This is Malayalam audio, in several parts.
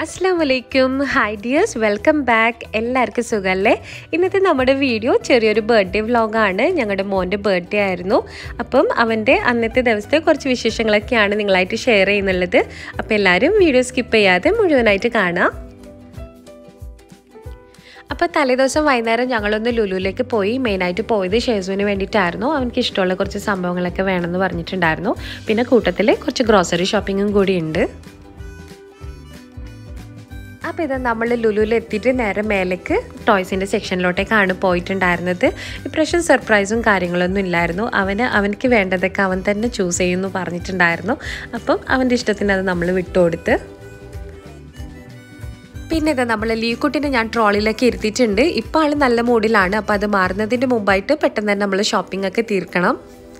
അസ്സാം വലൈക്കും ഹായ് ഡിയേഴ്സ് വെൽക്കം ബാക്ക് എല്ലാവർക്കും സുഖമല്ലേ ഇന്നത്തെ നമ്മുടെ വീഡിയോ ചെറിയൊരു ബർത്ത്ഡേ വ്ളോഗാണ് ഞങ്ങളുടെ മോൻ്റെ ബർത്ത്ഡേ ആയിരുന്നു അപ്പം അവൻ്റെ അന്നത്തെ ദിവസത്തെ കുറച്ച് വിശേഷങ്ങളൊക്കെയാണ് നിങ്ങളായിട്ട് ഷെയർ ചെയ്യുന്നുള്ളത് അപ്പോൾ എല്ലാവരും വീഡിയോ സ്കിപ്പ് ചെയ്യാതെ മുഴുവനായിട്ട് കാണാം അപ്പോൾ തലേദിവസം വൈകുന്നേരം ഞങ്ങളൊന്ന് ലുലുവിലേക്ക് പോയി മെയിനായിട്ട് പോയത് ഷേസുവിന് വേണ്ടിയിട്ടായിരുന്നു അവനക്ക് ഇഷ്ടമുള്ള കുറച്ച് സംഭവങ്ങളൊക്കെ വേണമെന്ന് പറഞ്ഞിട്ടുണ്ടായിരുന്നു പിന്നെ കൂട്ടത്തിൽ കുറച്ച് ഗ്രോസറി ഷോപ്പിങ്ങും കൂടി ഉണ്ട് അപ്പോൾ ഇത് നമ്മൾ ലുലുവിൽ എത്തിയിട്ട് നേരെ മേലേക്ക് ടോയ്സിൻ്റെ സെക്ഷനിലോട്ടേക്കാണ് പോയിട്ടുണ്ടായിരുന്നത് ഇപ്രാവശ്യം സർപ്രൈസും കാര്യങ്ങളൊന്നും ഇല്ലായിരുന്നു അവന് അവനക്ക് വേണ്ടതൊക്കെ അവൻ തന്നെ ചൂസ് ചെയ്യുമെന്ന് പറഞ്ഞിട്ടുണ്ടായിരുന്നു അപ്പം അവൻ്റെ ഇഷ്ടത്തിന് അത് നമ്മൾ വിട്ടുകൊടുത്ത് പിന്നെ ഇത് നമ്മൾ ലീക്കുട്ടിനെ ഞാൻ ട്രോളിലൊക്കെ ഇരുത്തിയിട്ടുണ്ട് ഇപ്പോൾ ആൾ നല്ല മൂഡിലാണ് അപ്പോൾ അത് മാറുന്നതിൻ്റെ മുമ്പായിട്ട് പെട്ടെന്ന് തന്നെ നമ്മൾ ഷോപ്പിംഗ് ഒക്കെ തീർക്കണം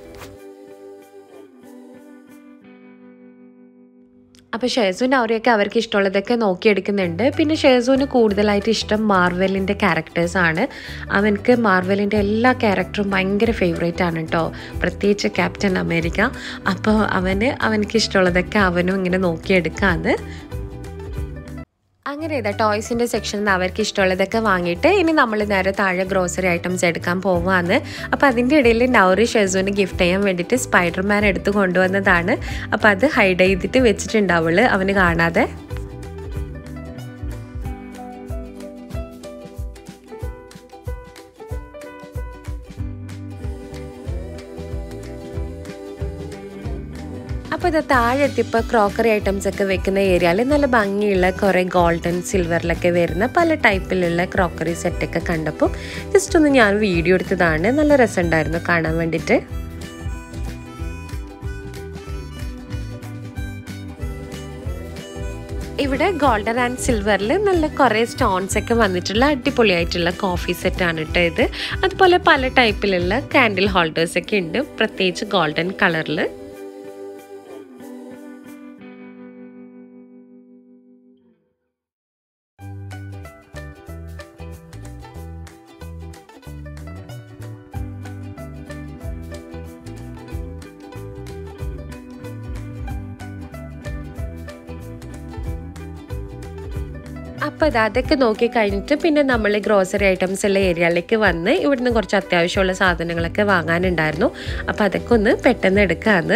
അപ്പോൾ ഷേസുവിന് അവരെയൊക്കെ അവർക്ക് ഇഷ്ടമുള്ളതൊക്കെ നോക്കിയെടുക്കുന്നുണ്ട് പിന്നെ ഷേസുവിന് കൂടുതലായിട്ട് ഇഷ്ടം മാർവലിൻ്റെ ക്യാരക്ടേഴ്സാണ് അവനക്ക് മാർവലിൻ്റെ എല്ലാ ക്യാരക്ടറും ഭയങ്കര ഫേവറേറ്റ് ആണ് കേട്ടോ പ്രത്യേകിച്ച് ക്യാപ്റ്റൻ അമേരിക്ക അപ്പോൾ അവന് അവനക്ക് ഇഷ്ടമുള്ളതൊക്കെ അവനും ഇങ്ങനെ നോക്കിയെടുക്കാന്ന് അങ്ങനെ ഇതാ ടോയ്സിൻ്റെ സെക്ഷനിൽ നിന്ന് അവർക്ക് ഇഷ്ടമുള്ളതൊക്കെ വാങ്ങിയിട്ട് ഇനി നമ്മൾ നേരെ താഴെ ഗ്രോസറി ഐറ്റംസ് എടുക്കാൻ പോവാന്ന് അപ്പോൾ അതിൻ്റെ ഇടയിൽ നൗറി ഷെസുവിന് ഗിഫ്റ്റ് ചെയ്യാൻ വേണ്ടിയിട്ട് സ്പൈഡർമാൻ എടുത്ത് കൊണ്ടുവന്നതാണ് അപ്പോൾ അത് ഹൈഡ് ചെയ്തിട്ട് വെച്ചിട്ടുണ്ട് അവള് അവന് കാണാതെ അപ്പോൾ ഇത് താഴെ എത്തിയപ്പോൾ ക്രോക്കറി ഐറ്റംസ് ഒക്കെ വെക്കുന്ന ഏരിയയിൽ നല്ല ഭംഗിയുള്ള കുറേ ഗോൾഡൻ സിൽവറിലൊക്കെ വരുന്ന പല ടൈപ്പിലുള്ള ക്രോക്കറി സെറ്റൊക്കെ കണ്ടപ്പോൾ ജസ്റ്റ് ഒന്ന് ഞാൻ വീഡിയോ എടുത്തതാണ് നല്ല രസമുണ്ടായിരുന്നു കാണാൻ വേണ്ടിയിട്ട് ഇവിടെ ഗോൾഡൻ ആൻഡ് സിൽവറിൽ നല്ല കുറേ സ്റ്റോൺസ് ഒക്കെ വന്നിട്ടുള്ള അടിപൊളിയായിട്ടുള്ള കോഫി സെറ്റാണ് കേട്ടോ ഇത് അതുപോലെ പല ടൈപ്പിലുള്ള കാൻഡിൽ ഹോൾഡേഴ്സ് ഒക്കെ ഉണ്ട് പ്രത്യേകിച്ച് ഗോൾഡൻ കളറിൽ അപ്പോൾ ഇത് അതൊക്കെ നോക്കി കഴിഞ്ഞിട്ട് പിന്നെ നമ്മൾ ഗ്രോസറി ഐറ്റംസ് ഉള്ള ഏരിയയിലേക്ക് വന്ന് ഇവിടുന്ന് കുറച്ച് അത്യാവശ്യമുള്ള സാധനങ്ങളൊക്കെ വാങ്ങാനുണ്ടായിരുന്നു അപ്പോൾ അതൊക്കെ ഒന്ന് പെട്ടെന്ന് എടുക്കാമെന്ന്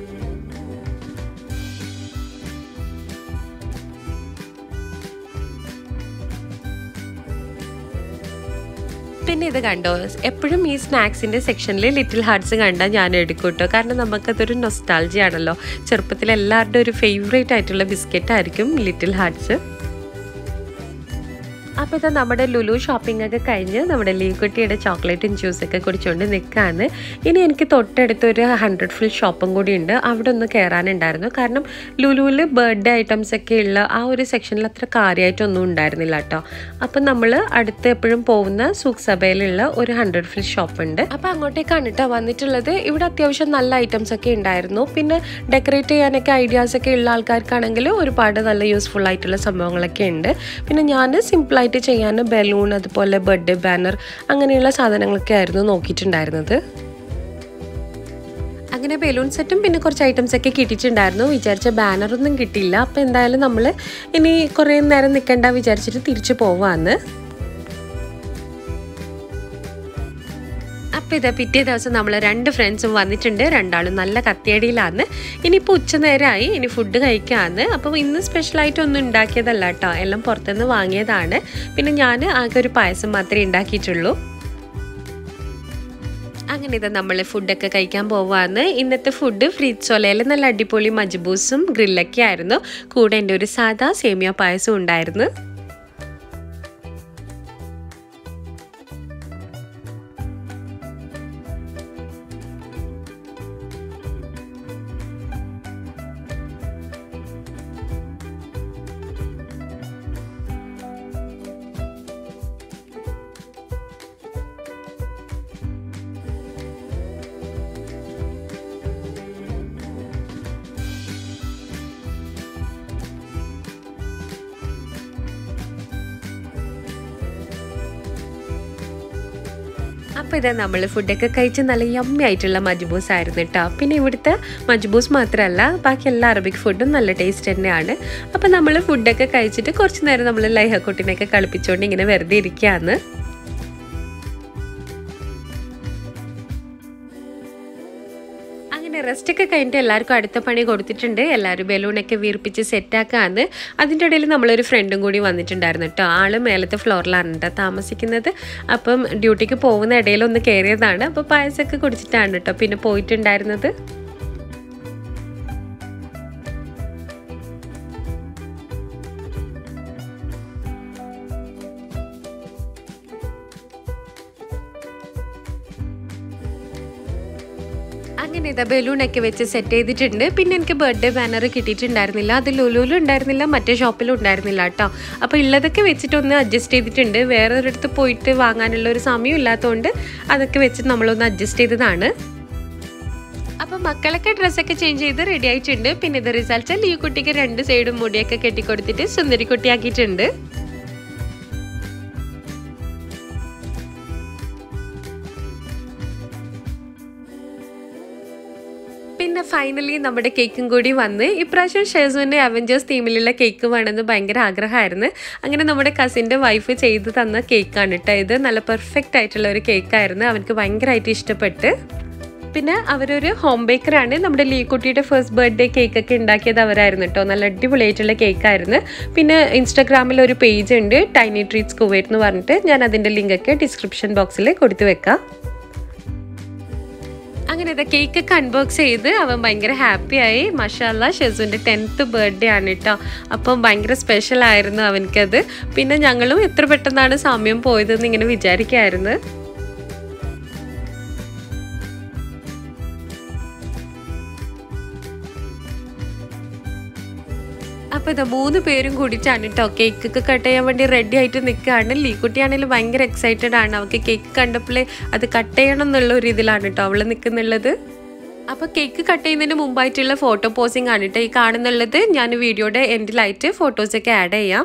പിന്നെ ഇത് കണ്ടോ എപ്പോഴും ഈ സ്നാക്സിൻ്റെ സെക്ഷനിൽ ലിറ്റിൽ ഹാർട്സ് കണ്ടാൽ ഞാൻ എടുക്കും കേട്ടോ കാരണം നമുക്കതൊരു നൊസ്റ്റാൾജി ആണല്ലോ ചെറുപ്പത്തിൽ എല്ലാവരുടെയും ഒരു ഫേവറേറ്റ് ആയിട്ടുള്ള ബിസ്ക്കറ്റ് ആയിരിക്കും ലിറ്റിൽ ഹാർട്സ് അപ്പോൾ ഇത് നമ്മുടെ ലുലു ഷോപ്പിംഗ് ഒക്കെ കഴിഞ്ഞ് നമ്മുടെ ലീക്കുട്ടിയുടെ ചോക്ലേറ്റും ജ്യൂസൊക്കെ കുടിച്ചുകൊണ്ട് നിൽക്കാന്ന് ഇനി എനിക്ക് തൊട്ടടുത്ത് ഒരു ഹൺഡ്രഡ് ഫുൾ ഷോപ്പും കൂടി ഉണ്ട് അവിടെ ഒന്ന് കയറാനുണ്ടായിരുന്നു കാരണം ലുലുവിൽ ബർത്ത്ഡേ ഐറ്റംസ് ഒക്കെ ഉള്ള ആ ഒരു സെക്ഷനിൽ അത്ര കാര്യമായിട്ടൊന്നും ഉണ്ടായിരുന്നില്ല കേട്ടോ അപ്പം നമ്മൾ അടുത്ത് എപ്പോഴും പോകുന്ന സൂക്ക് സഭയിലുള്ള ഒരു ഹൺഡ്രഡ് ഫുൾ ഷോപ്പ് ഉണ്ട് അപ്പോൾ അങ്ങോട്ടേക്കാണ് കേട്ടോ വന്നിട്ടുള്ളത് ഇവിടെ അത്യാവശ്യം നല്ല ഐറ്റംസ് ഒക്കെ ഉണ്ടായിരുന്നു പിന്നെ ഡെക്കറേറ്റ് ചെയ്യാനൊക്കെ ഐഡിയാസ് ഒക്കെ ഉള്ള ആൾക്കാർക്കാണെങ്കിൽ ഒരുപാട് നല്ല യൂസ്ഫുൾ ആയിട്ടുള്ള സംഭവങ്ങളൊക്കെ ഉണ്ട് പിന്നെ ഞാൻ സിമ്പിളായിട്ട് ആയിട്ട് ചെയ്യാൻ ബലൂൺ അതുപോലെ ബർത്ത്ഡേ ബാനർ അങ്ങനെയുള്ള സാധനങ്ങളൊക്കെ ആയിരുന്നു നോക്കിയിട്ടുണ്ടായിരുന്നത് അങ്ങനെ ബലൂൺ സെറ്റും പിന്നെ കുറച്ച് ഐറ്റംസ് ഒക്കെ കിട്ടിയിട്ടുണ്ടായിരുന്നു വിചാരിച്ച ബാനറൊന്നും കിട്ടിയില്ല അപ്പോൾ എന്തായാലും നമ്മൾ ഇനി കുറേ നേരം നിൽക്കണ്ട വിചാരിച്ചിട്ട് തിരിച്ചു പോവാന്ന് അപ്പോൾ ഇതാ പിറ്റേ ദിവസം നമ്മൾ രണ്ട് ഫ്രണ്ട്സും വന്നിട്ടുണ്ട് രണ്ടാളും നല്ല കത്തിയടിയിലാണ് ഇനിയിപ്പോൾ ഉച്ചനേരമായി ഇനി ഫുഡ് കഴിക്കാമെന്ന് അപ്പോൾ ഇന്ന് സ്പെഷ്യലായിട്ട് ഒന്നും ഉണ്ടാക്കിയതല്ല കേട്ടോ എല്ലാം പുറത്തുനിന്ന് വാങ്ങിയതാണ് പിന്നെ ഞാൻ ആകെ ഒരു പായസം മാത്രമേ ഉണ്ടാക്കിയിട്ടുള്ളൂ അങ്ങനെ ഇത് നമ്മൾ ഫുഡൊക്കെ കഴിക്കാൻ പോവാന്ന് ഇന്നത്തെ ഫുഡ് ഫ്രിഡ്സോലയിൽ നല്ല അടിപൊളി മജ്ബൂസും ഗ്രില്ലൊക്കെ ആയിരുന്നു കൂടെ എൻ്റെ ഒരു സാധാ സേമിയ പായസം ഉണ്ടായിരുന്നു അപ്പോൾ ഇതാ നമ്മൾ ഫുഡൊക്കെ കഴിച്ച് നല്ല യമ്മി ആയിട്ടുള്ള മജ്ബൂസ് ആയിരുന്നു കേട്ടോ പിന്നെ ഇവിടുത്തെ മജ്ബൂസ് മാത്രമല്ല ബാക്കി എല്ലാ അറബിക് ഫുഡും നല്ല ടേസ്റ്റ് തന്നെയാണ് അപ്പോൾ നമ്മൾ ഫുഡൊക്കെ കഴിച്ചിട്ട് കുറച്ച് നേരം നമ്മൾ ലൈഹക്കുട്ടിനെയൊക്കെ കളിപ്പിച്ചുകൊണ്ട് ഇങ്ങനെ വെറുതെ ഇരിക്കുകയാണ് അങ്ങനെ റെസ്റ്റ് ഒക്കെ കഴിഞ്ഞിട്ട് എല്ലാവർക്കും അടുത്ത പണി കൊടുത്തിട്ടുണ്ട് എല്ലാവരും ബലൂണൊക്കെ വീർപ്പിച്ച് സെറ്റാക്കാന്ന് അതിൻ്റെ ഇടയിൽ നമ്മളൊരു ഫ്രണ്ടും കൂടി വന്നിട്ടുണ്ടായിരുന്നു കേട്ടോ ആള് മേലത്തെ ഫ്ലോറിലാണ് കേട്ടോ താമസിക്കുന്നത് അപ്പം ഡ്യൂട്ടിക്ക് പോകുന്ന ഇടയിൽ ഒന്ന് കയറിയതാണ് അപ്പോൾ പായസമൊക്കെ കുടിച്ചിട്ടാണ് കേട്ടോ പിന്നെ പോയിട്ടുണ്ടായിരുന്നത് അങ്ങനെ ഇതാ ബലൂണൊക്കെ വെച്ച് സെറ്റ് ചെയ്തിട്ടുണ്ട് പിന്നെ എനിക്ക് ബർത്ത്ഡേ ബാനർ കിട്ടിയിട്ടുണ്ടായിരുന്നില്ല അത് ലുലുലും ഉണ്ടായിരുന്നില്ല മറ്റേ ഷോപ്പിലും ഉണ്ടായിരുന്നില്ല കേട്ടോ അപ്പോൾ ഉള്ളതൊക്കെ വെച്ചിട്ടൊന്ന് അഡ്ജസ്റ്റ് ചെയ്തിട്ടുണ്ട് വേറെ ഒരിടത്ത് പോയിട്ട് വാങ്ങാനുള്ള ഒരു സമയം ഇല്ലാത്തതുകൊണ്ട് അതൊക്കെ വെച്ചിട്ട് നമ്മളൊന്ന് അഡ്ജസ്റ്റ് ചെയ്തതാണ് അപ്പം മക്കളൊക്കെ ഡ്രസ്സൊക്കെ ചേഞ്ച് ചെയ്ത് റെഡി ആയിട്ടുണ്ട് പിന്നെ ഇത് റിസൾട്ട് ഈ കുട്ടിക്ക് രണ്ട് സൈഡും മുടിയൊക്കെ കെട്ടിക്കൊടുത്തിട്ട് സുന്ദരി കുട്ടിയാക്കിയിട്ടുണ്ട് പിന്നെ ഫൈനലി നമ്മുടെ കേക്കും കൂടി വന്ന് ഇപ്രാവശ്യം ഷെസുവിൻ്റെ അവഞ്ചേഴ്സ് തീമിലുള്ള കേക്ക് വേണമെന്ന് ഭയങ്കര ആഗ്രഹമായിരുന്നു അങ്ങനെ നമ്മുടെ കസിൻ്റെ വൈഫ് ചെയ്ത് തന്ന കേക്കാണ് കേട്ടോ ഇത് നല്ല പെർഫെക്റ്റ് ആയിട്ടുള്ള ഒരു കേക്കായിരുന്നു അവനക്ക് ഭയങ്കരമായിട്ട് ഇഷ്ടപ്പെട്ട് പിന്നെ അവരൊരു ഹോം ബേക്കറാണ് നമ്മുടെ ലീക്കുട്ടിയുടെ ഫസ്റ്റ് ബർത്ത്ഡേ കേക്കൊക്കെ ഉണ്ടാക്കിയത് അവരായിരുന്നു കേട്ടോ നല്ല അടിപൊളിയായിട്ടുള്ള കേക്കായിരുന്നു പിന്നെ ഇൻസ്റ്റാഗ്രാമിൽ ഒരു പേജ് ഉണ്ട് ടൈനി ട്രീറ്റ്സ് കുവൈറ്റ് എന്ന് പറഞ്ഞിട്ട് ഞാൻ അതിൻ്റെ ലിങ്കൊക്കെ ഡിസ്ക്രിപ്ഷൻ ബോക്സിൽ കൊടുത്തു വെക്കാം അങ്ങനെ ഇത് കേക്കൊക്കെ അൺബോക്സ് ചെയ്ത് അവൻ ഭയങ്കര ഹാപ്പിയായി മഷാല്ല ഷെസുവിൻ്റെ ടെൻത്ത് ബർത്ത്ഡേ ആണ് കേട്ടോ അപ്പം ഭയങ്കര സ്പെഷ്യൽ ആയിരുന്നു അവനക്കത് പിന്നെ ഞങ്ങളും എത്ര പെട്ടെന്നാണ് സമയം പോയതെന്ന് ഇങ്ങനെ വിചാരിക്കായിരുന്നു അപ്പോൾ ഇതാ മൂന്ന് പേരും കൂടിയിട്ടാണ് കേട്ടോ കേക്കൊക്കെ കട്ട് ചെയ്യാൻ വേണ്ടി റെഡി ആയിട്ട് നിൽക്കുകയാണ് ലീക്കുട്ടിയാണെങ്കിലും ഭയങ്കര എക്സൈറ്റഡ് ആണ് അവൾക്ക് കേക്ക് കണ്ടപ്പോൾ അത് കട്ട് ചെയ്യണം എന്നുള്ള ഒരു ഇതിലാണ് കേട്ടോ അവൾ നിൽക്കുന്നുള്ളത് അപ്പോൾ കേക്ക് കട്ട് ചെയ്യുന്നതിന് മുമ്പായിട്ടുള്ള ഫോട്ടോ പോസിംഗ് ആണ് കേട്ടോ ഈ കാണുന്നുള്ളത് ഞാൻ വീഡിയോയുടെ എൻഡിലായിട്ട് ഫോട്ടോസൊക്കെ ആഡ് ചെയ്യാം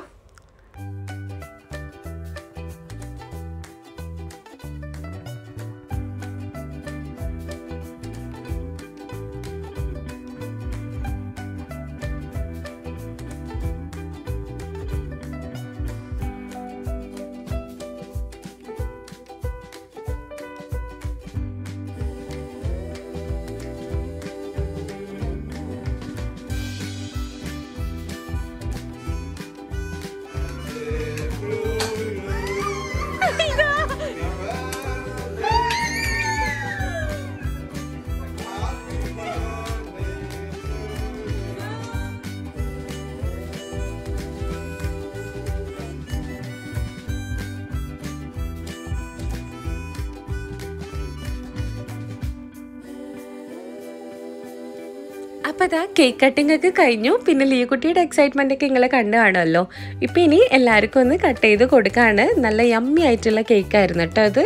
അപ്പോൾ അതാ കേക്ക് കട്ടിംഗ് ഒക്കെ കഴിഞ്ഞു പിന്നെ ലീക്കുട്ടിയുടെ എക്സൈറ്റ്മെൻ്റ് ഒക്കെ നിങ്ങൾ കണ്ടു കാണുമല്ലോ ഇപ്പം ഇനി എല്ലാവർക്കും ഒന്ന് കട്ട് ചെയ്ത് കൊടുക്കാണ് നല്ല യമ്മി ആയിട്ടുള്ള കേക്കായിരുന്നു കേട്ടോ അത്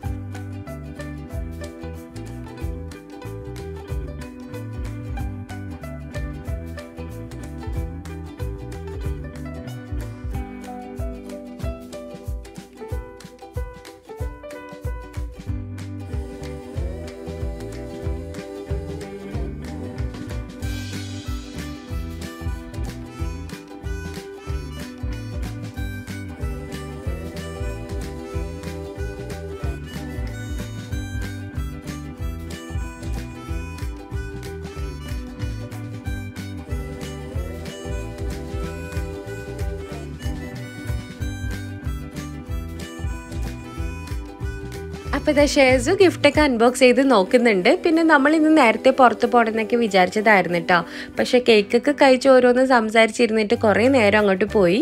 അപ്പോൾ ഇതാ ഷെയർസ് ഗിഫ്റ്റൊക്കെ അൺബോക്സ് ചെയ്ത് നോക്കുന്നുണ്ട് പിന്നെ നമ്മൾ ഇന്ന് നേരത്തെ പുറത്ത് പോകണമെന്നൊക്കെ വിചാരിച്ചതായിരുന്നു കേട്ടോ പക്ഷേ കേക്കൊക്കെ കഴിച്ച് ഓരോന്ന് സംസാരിച്ചിരുന്നിട്ട് കുറേ നേരം അങ്ങോട്ട് പോയി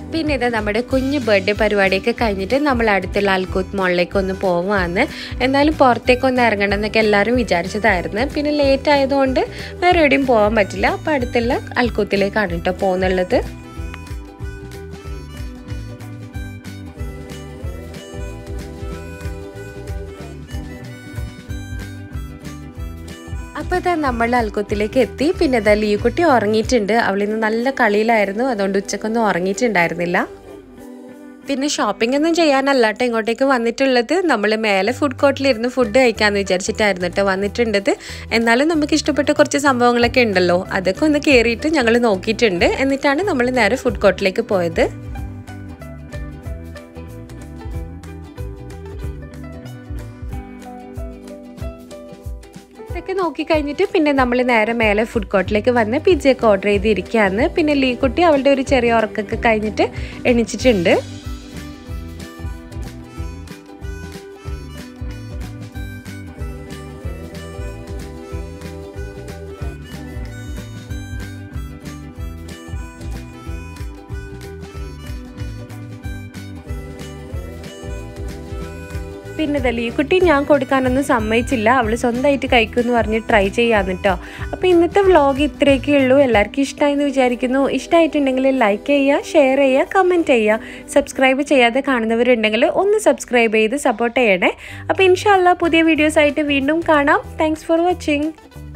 പിന്നെ ഇത് നമ്മുടെ കുഞ്ഞു ബർത്ത്ഡേ പരിപാടിയൊക്കെ കഴിഞ്ഞിട്ട് നമ്മൾ അടുത്തുള്ള അൽക്കൂത്ത് മോളിലേക്ക് ഒന്ന് പോവാന്ന് എന്നാലും പുറത്തേക്കൊന്ന് ഇറങ്ങണം എന്നൊക്കെ എല്ലാവരും വിചാരിച്ചതായിരുന്നു പിന്നെ ലേറ്റ് ആയതുകൊണ്ട് വേറെ എവിടെയും പോകാൻ പറ്റില്ല അപ്പോൾ അടുത്തുള്ള അൽക്കൂത്തിലേക്കാണ് കേട്ടോ പോകുന്നുള്ളത് അപ്പോൾ ഇതാ നമ്മൾ അൽക്കുത്തിലേക്ക് എത്തി പിന്നെ ഇതാ ലീക്കുട്ടി ഉറങ്ങിയിട്ടുണ്ട് അവളിന്ന് നല്ല കളിയിലായിരുന്നു അതുകൊണ്ട് ഉച്ചക്കൊന്നും ഉറങ്ങിയിട്ടുണ്ടായിരുന്നില്ല പിന്നെ ഷോപ്പിംഗ് ഒന്നും ചെയ്യാനല്ല കേട്ടോ ഇങ്ങോട്ടേക്ക് വന്നിട്ടുള്ളത് നമ്മൾ മേലെ ഫുഡ് കോർട്ടിലിരുന്ന് ഫുഡ് കഴിക്കാമെന്ന് വിചാരിച്ചിട്ടായിരുന്നു കേട്ടോ വന്നിട്ടുണ്ടത് എന്നാലും നമുക്ക് ഇഷ്ടപ്പെട്ട കുറച്ച് സംഭവങ്ങളൊക്കെ ഉണ്ടല്ലോ അതൊക്കെ ഒന്ന് കയറിയിട്ട് ഞങ്ങൾ നോക്കിയിട്ടുണ്ട് എന്നിട്ടാണ് നമ്മൾ നേരെ ഫുഡ് കോർട്ടിലേക്ക് പോയത് ഇതൊക്കെ നോക്കി കഴിഞ്ഞിട്ട് പിന്നെ നമ്മൾ നേരെ മേലെ ഫുഡ് കോർട്ടിലേക്ക് വന്ന് പിജ്ജയൊക്കെ ഓർഡർ ചെയ്തിരിക്കുകയാണ് പിന്നെ ലീ കുട്ടി അവളുടെ ഒരു ചെറിയ ഉറക്കൊക്കെ കഴിഞ്ഞിട്ട് എണിച്ചിട്ടുണ്ട് പിന്നെ ഇതല്ലേ ഈ കുട്ടി ഞാൻ കൊടുക്കാനൊന്നും സമ്മതിച്ചില്ല അവൾ സ്വന്തമായിട്ട് കഴിക്കുമെന്ന് പറഞ്ഞ് ട്രൈ ചെയ്യാന്ന് കേട്ടോ അപ്പോൾ ഇന്നത്തെ വ്ളോഗ് ഇത്രയൊക്കെ ഉള്ളൂ എല്ലാവർക്കും ഇഷ്ടമായെന്ന് വിചാരിക്കുന്നു ഇഷ്ടമായിട്ടുണ്ടെങ്കിൽ ലൈക്ക് ചെയ്യുക ഷെയർ ചെയ്യുക കമൻറ്റ് ചെയ്യുക സബ്സ്ക്രൈബ് ചെയ്യാതെ കാണുന്നവരുണ്ടെങ്കിൽ ഒന്ന് സബ്സ്ക്രൈബ് ചെയ്ത് സപ്പോർട്ട് ചെയ്യണേ അപ്പോൾ ഇൻഷാല്ല പുതിയ വീഡിയോസ് ആയിട്ട് വീണ്ടും കാണാം താങ്ക്സ് ഫോർ വാച്ചിങ്